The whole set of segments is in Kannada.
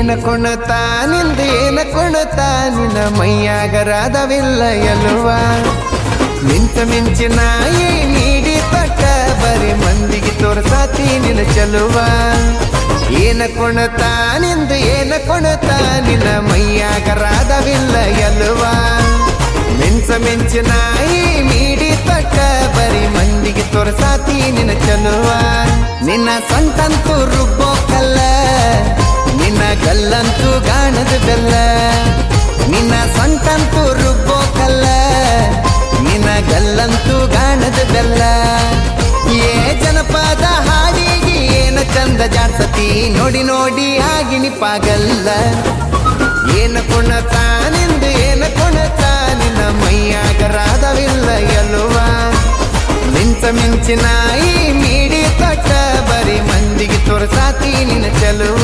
ಏನ ಕುಣತ ನಿಂದ ಏನ ಕುಣತ ನಿನ್ನ ಮೈಯಾಗರಾದವಿಲ್ಲ ಎಲ್ವ ನಿಂತ ಮಿಂಚಿನ ಈ ನೀಡಿ ತೊಟ್ಟ ಬರೀ ಮಂದಿಗೆ ತೋರ್ಸಾತಿ ನಿನ್ನ ಚಲುವ ಏನ ಕುಣತ ನಿಂದ ಏನ ಕುಣತ ನಿನ್ನ ಮೈಯಾಗರಾದವಿಲ್ಲ ಎಲ್ವ ಮಿಂಚ ಮಿಂಚಿನ ಈ ನೀಡಿ ತೊಟ್ಟ ಬರೀ ಮಂದಿಗೆ ತೋರ್ಸಾತಿ ನಿನ್ನ ಚಲುವ ನಿನ್ನ ಸೊಂಟಂತೂ ರುಬ್ಬೋ ಕಲ್ಲ ನಿನ್ನ ಗಲ್ಲಂತೂ ಗಾಣದ ಬೆಲ್ಲ ನಿನ್ನ ಸೊಂಟಂತೂ ರುಬ್ಬೋ ಕಲ್ಲ ನಿನ್ನ ಗಲ್ಲಂತೂ ಗಾಣದ ಬೆಲ್ಲ ಏ ಜನಪದ ಹಾಡಿಗೆ ಏನ ಚಂದ ಜಾಡ್ಸತಿ ನೋಡಿ ನೋಡಿ ಆಗಿನಿ ಪಾಗಲ್ಲ ಏನ ಕುಣತ ನಿಂದು ಏನ ಕುಣತ ನಿನ್ನ ಮೈಯಾಗರಾದವಿಲ್ಲ ಎಲ್ವ ಮಿಂಚ ಮಿಂಚಿನ ಈ ಮೀಡಿ ತೊಟ್ಟ ಬರೀ ಮಂದಿಗೆ ತೋರ್ಸಾತಿ ನಿನ್ನ ಚಲುವ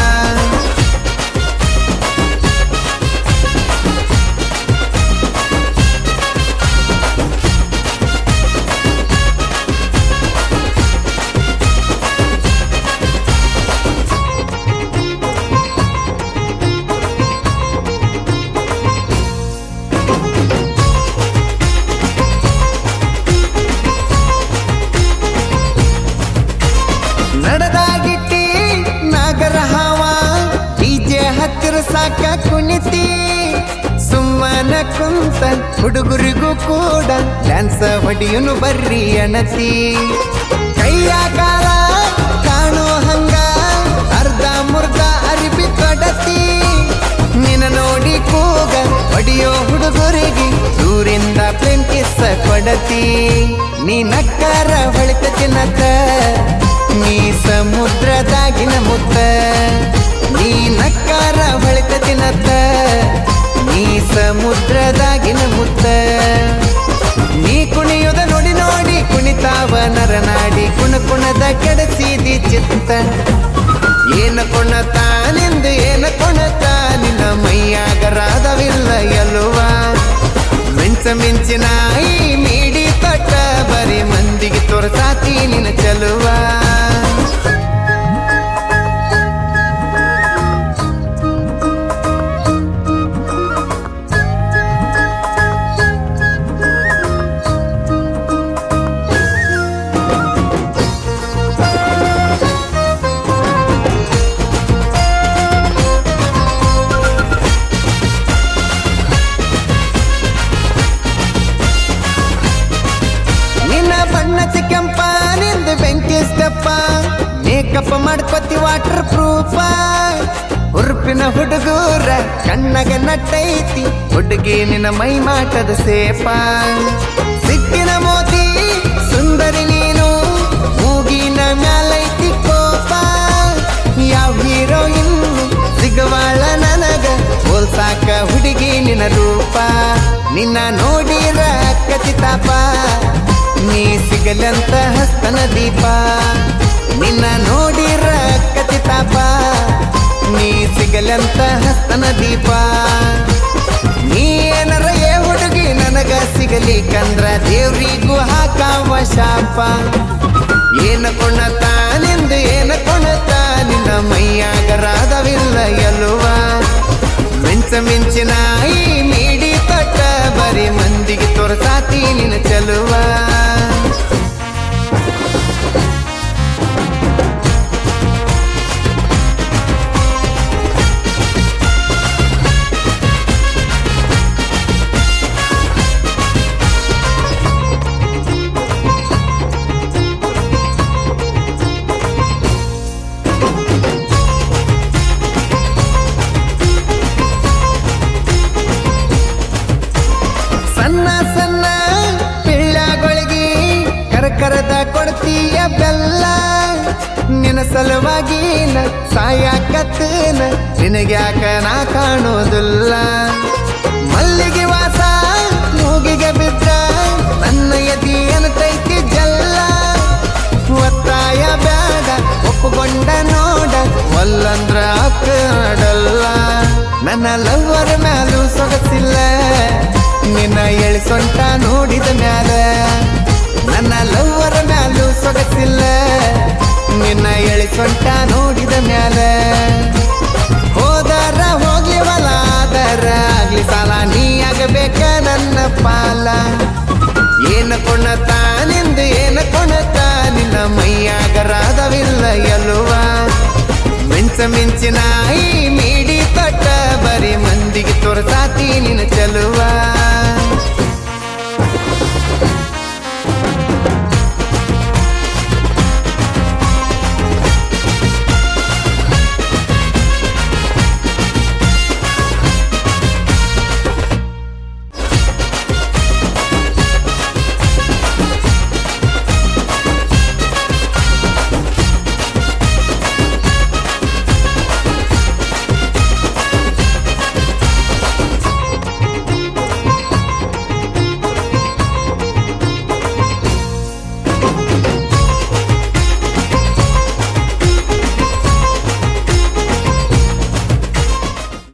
ನಡೆದಾಗಿಟ್ಟಿ ನಾಗರ ಹಾವ ಡಿಜೆ ಹತ್ತಿರ ಸಾಕ ಕುಣಿತಿ ಸುಮ್ಮನ ಕುಂತ ಹುಡುಗರಿಗೂ ಕೂಡ ಡ್ಯಾನ್ಸ್ ಹೊಡಿಯುನು ಬರ್ರಿ ಅಣತಿ ಕೈಯ ಕಾಲ ಕಾಣೋ ಹಂಗ ಅರ್ಧ ಮುರ್ಧ ಅರಿಬಿ ತೊಡತಿ ನಿನ್ನ ನೋಡಿ ಕೂಗ ಹೊಡಿಯೋ ಹುಡುಗರಿಗೆ ದೂರಿಂದ ಪ್ಲೇನ್ ಕಿಸ್ಸ ಕೊಡತಿ ನೀ ನಕ್ಕಾರ ಹೊಳಿತ ಚಿನ್ನತ ನೀ ಸಮುದ್ರದಾಗಿನ ಮುತ್ತ ನೀ ನಕ್ಕಾರ ಹೊಳಿತ ಚಿನ್ನತ ನೀ ಸಮುದ್ರದಾಗಿನ ಮುತ್ತ ನೀ ಕುಣಿಯೋದ ನೋಡಿ ನೋಡಿ ಕುಣಿತಾವ ನರನಾಡಿ ಕುಣ ಕುಣದ ಕೆಡಸಿದಿ ಚಿತ್ತ ಏನ ಕುಣತ ನಿಂದು ಏನ ಕುಣತ ನಿನ್ನ ಮೈಯಾಗರಾದವಿಲ್ಲ ಎಲ್ವ ಮಿಂಚ ಮಿಂಚಿನ ಈ ಮೀಡಿ ತೊಟ್ಟ ಬರೀ ಮಂದಿಗೆ ತೋರ್ಸಾತಿ ನಿನ್ನ ಚಲುವ ನಿನ್ನ ಬಣ್ಣ ಚಿಕ್ಕಂಪ ನಿಂದು ಬೆಂಕಿ ಸ್ಟೆಪ್ಪ ಮೇಕಪ್ ಮಾಡ್ಕೊತಿ ವಾಟರ್ ಪ್ರೂಫ ಉರುಪಿನ ಹುಡುಗೂರ ಕಣ್ಣಗ ನಟ್ಟೈತಿ ಹುಡುಗಿ ನಿನ್ನ ಮೈ ಮಾಟದ ಸೇಪ ಸಿಟ್ಟಿನ ಮೋತಿ ಸುಂದರಿ ನೀನು ಮೂಗಿನ ಮ್ಯಾಲೈತಿ ಕೋಪ ಯಾವ ಹೀರೋಯಿನ್ ಸಿಗವಾಳ ನನಗ ಹೋಲ್ಸಾಕ ಹುಡುಗಿ ನಿನ್ನ ರೂಪ ನಿನ್ನ ನೋಡಿರ ಕಚಿತಾಪ ನೀ ಸಿಗಲಂತ ಹಸ್ತನ ದೀಪ ನಿನ್ನ ನೋಡಿರ ಕಚಿತಾಪ ನೀ ಸಿಗಲಂತ ಹಸ್ತನ ದೀಪ ನೀ ಏನರ ಏ ಹುಡುಗಿ ನನಗ ಸಿಗಲಿಕ್ಕಂದ್ರ ದೇವ್ರಿಗೂ ಹಾಕಾವ ಶಾಪ ಏನ ಕೊಣತ ನಿಂದು ಏನ ಕೊಣತ ನಿನ್ನ ಮೈಯಾಗರಾದವಿಲ್ಲ ಎಲ್ವ ಮಿಂಚ ಮಿಂಚಿನ ಈ ಮೀಡಿ ತೊಟ್ಟ ಬರೀ ಮಂದಿಗೆ ತೋರ್ಸಾತಿ ನಿನ್ನ ಚಲುವ ಸಣ್ಣ ಸಣ್ಣ ಪಿಳ್ಳಗಳಿಗೆ ಕರಕರದ ಕೊಡ್ತೀಯ ಬೆಲ್ಲ ನಿನ್ನ ಸಲುವಾಗಿ ನ ಸಾಯಾಕತ್ತನ ನಿನಗ್ಯಾಕ ನಾ ಕಾಣೋದಿಲ್ಲ ಮಲ್ಲಿಗೆ ವಾಸ ಮೂಗಿಗೆ ಬಿದ್ದ ನನ್ನ ಯದಿ ಅನ್ಕೈತಿ ಜಲ್ಲ ಒತ್ತಾಯ ಬೇಡ ಒಪ್ಪುಕೊಂಡ ನೋಡ ಒಲ್ಲಂದ್ರ ಅಕ್ಕಡಲ್ಲ ನನ್ನ ಲವ್ವರ ಮ್ಯಾಲೂ ಸೊಗಸಿಲ್ಲ ನಿನ್ನ ಎಳಿ ಸೊಂಟ ನೋಡಿದ ಮ್ಯಾಲ ನನ್ನ ಲವ್ವರ ಮ್ಯಾಲೂ ಸೊಗಸಿಲ್ಲ ನಿನ್ನ ಎಳಿ ಸೊಂಟ ನೋಡಿದ ಮ್ಯಾಲ ಹೋದ ನೀ ಆಗಬೇಕ ನನ್ನ ಪಾಲ ಏನ ಕೊಣತ ನಿಂದು ಏನ ಕೊಣತ ನಿನ್ನ ಮೈಯಾಗ ರಾಧವಿಲ್ಲ ಎಲ್ವ ಮಿಂಚ ಮಿಂಚಿನ ಈ ಮೀಡಿ ತೊಟ್ಟ ಬರೀ ಮಂದಿಗೆ ತೋರ್ಸಾತಿ ನಿನ್ನ